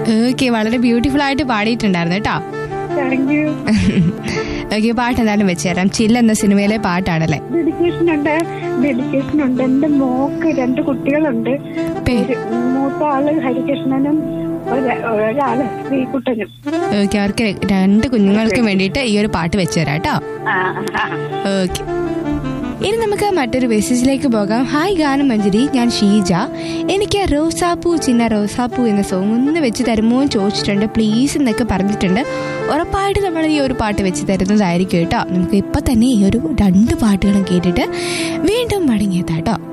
Okay വളരെ beautiful ആയിട്ട് പാടിയിട്ടുണ്ടായിരുന്നു കേട്ടോ താങ്ക് യു ഓക്കെ പാട്ട് എന്തായാലും വെച്ചുതരാം ചില്ല എന്ന സിനിമയിലെ പാട്ടാണല്ലേ ഡെഡിക്കേഷൻ ഉണ്ട് ഡെഡിക്കേഷൻ ഉണ്ട് എന്റെ മോക്ക് രണ്ട് കുട്ടികളുണ്ട് പേ- ഒരു മൂത്ത ആള് ഹരികൃഷ്ണനും ഒര- ഒരാള് ശ്രീകുട്ടനും ഓക്കെ അവർക്ക് രണ്ട് കുഞ്ഞുങ്ങൾക്കും വേണ്ടിയിട്ട് ഈ ഒരു പാട്ട് വെച്ചുതരാം കേട്ടോ ആ, ആ. ഓക്കെ ഇനി നമുക്ക് മറ്റൊരു മെസ്സേജിലേക്ക് പോകാം ഹായ് ഗാനം മഞ്ജരി ഞാൻ ഷീജ എനിക്ക് റോസാപ്പൂ ചിന്ന റോസാപ്പൂ എന്ന സോങ് ഒന്ന് വെച്ച് തരുമോ എന്ന് ചോദിച്ചിട്ടുണ്ട് പ്ലീസ് എന്നൊക്കെ പറഞ്ഞിട്ടുണ്ട് ഉറപ്പായിട്ട് നമ്മൾ ഈ ഒരു പാട്ട് വെച്ച് തരുന്നതായിരിക്കും കേട്ടോ നമുക്ക് ഇപ്പൊ തന്നെ ഈ ഒരു രണ്ട് പാട്ടുകളും കേട്ടിട്ട് വീണ്ടും മടങ്ങിയെത്താം കേട്ടോ